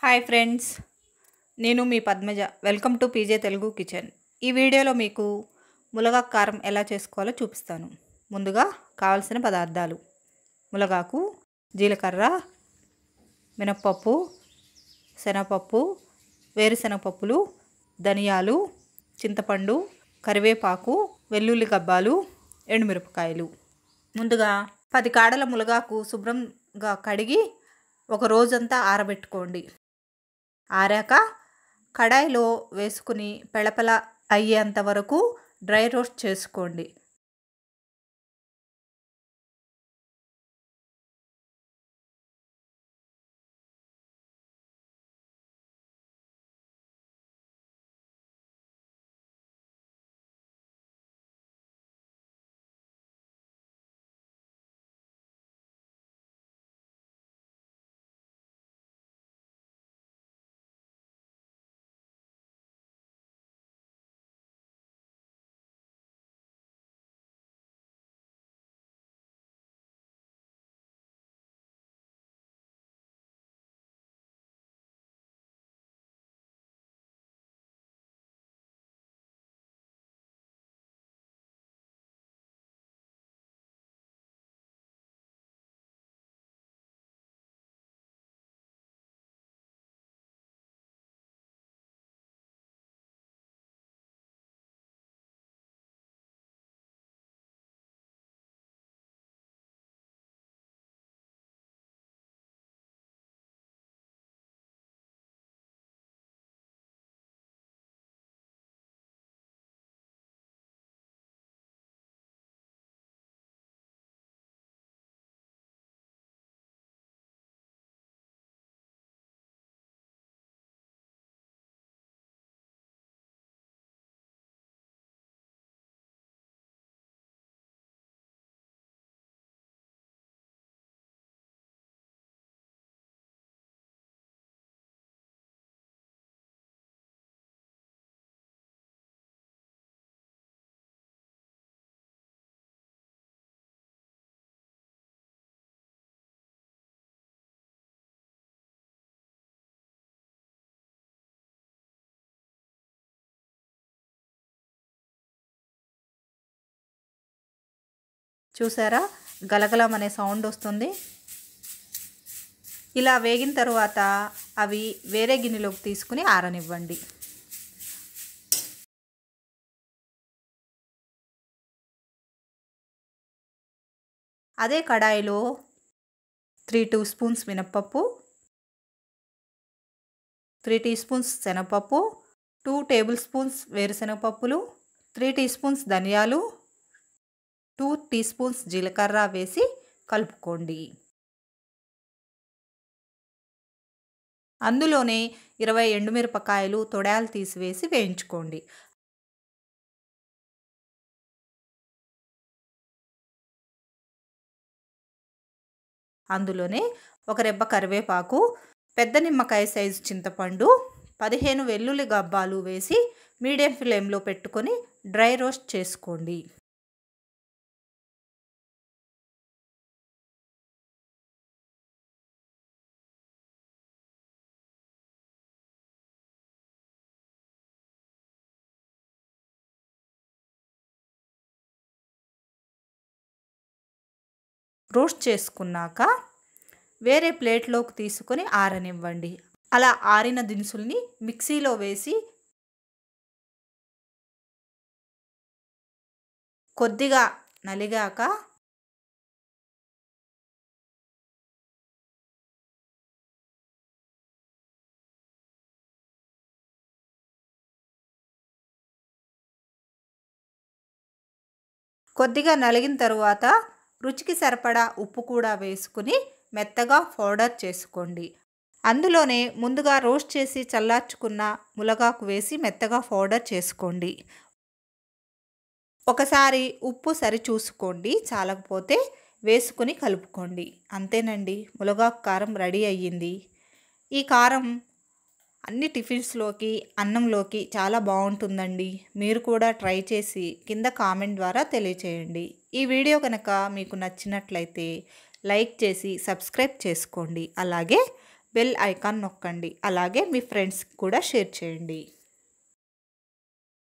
hi friends నేను మీ Padmaja welcome to PJ Telugu kitchen ఈ వీడియోలో మీకు ములగాకు కారం ఎలా చేసుకోవాలో చూపిస్తాను ముందుగా కావలసిన పదార్థాలు ములగాకు జీలకర్ర మినప్పప్పు శనగపప్పు వేరుశనగపప్పులు ధనియాలు చింతపండు కరివేపాకు వెల్లుల్లి గబ్బాలు ఎండుమిరపకాయలు ముందుగా పది కాడల ములగాకు శుభ్రంగా కడిగి ఒక రోజంతా ఆరబెట్టుకోండి ఆరాక కడాయిలో వేసుకుని పెళపెళ అయ్యేంత వరకు డ్రై రోస్ట్ చేసుకోండి చూసారా గలగలం అనే సౌండ్ వస్తుంది ఇలా వేగిన తర్వాత అవి వేరే గిన్నెలోకి తీసుకుని ఆరనివ్వండి అదే కడాయిలో త్రీ టూ స్పూన్స్ మినప్పప్పు త్రీ టీ స్పూన్స్ శనగపప్పు టూ టేబుల్ స్పూన్స్ వేరుశనగపప్పులు త్రీ టీ స్పూన్స్ ధనియాలు టూ టీ స్పూన్స్ జీలకర్ర వేసి కలుపుకోండి అందులోనే ఇరవై ఎండుమిరపకాయలు తొడాలు తీసివేసి వేయించుకోండి అందులోనే ఒక రెబ్బ కరివేపాకు పెద్ద నిమ్మకాయ సైజు చింతపండు పదిహేను వెల్లుల్లి గబ్బాలు వేసి మీడియం ఫ్లేమ్లో పెట్టుకొని డ్రై రోస్ట్ చేసుకోండి రోస్ట్ చేసుకున్నాక వేరే ప్లేట్లోకి తీసుకొని ఆరనివ్వండి అలా ఆరిన దినుసుల్ని మిక్సీలో వేసి కొద్దిగా నలిగాక కొద్దిగా నలిగిన తరువాత రుచికి సరిపడా ఉప్పు కూడా వేసుకుని మెత్తగా పౌడర్ చేసుకోండి అందులోనే ముందుగా రోస్ట్ చేసి చల్లార్చుకున్న ములగాకు వేసి మెత్తగా పౌడర్ చేసుకోండి ఒకసారి ఉప్పు సరి చూసుకోండి చాలకపోతే వేసుకుని కలుపుకోండి అంతేనండి ములగాకు కారం రెడీ అయ్యింది ఈ కారం అన్ని టిఫిన్స్లోకి అన్నంలోకి చాలా బాగుంటుందండి మీరు కూడా ట్రై చేసి కింద కామెంట్ ద్వారా తెలియచేయండి ఈ వీడియో కనుక మీకు నచ్చినట్లయితే లైక్ చేసి సబ్స్క్రైబ్ చేసుకోండి అలాగే బెల్ ఐకాన్ నొక్కండి అలాగే మీ ఫ్రెండ్స్కి కూడా షేర్ చేయండి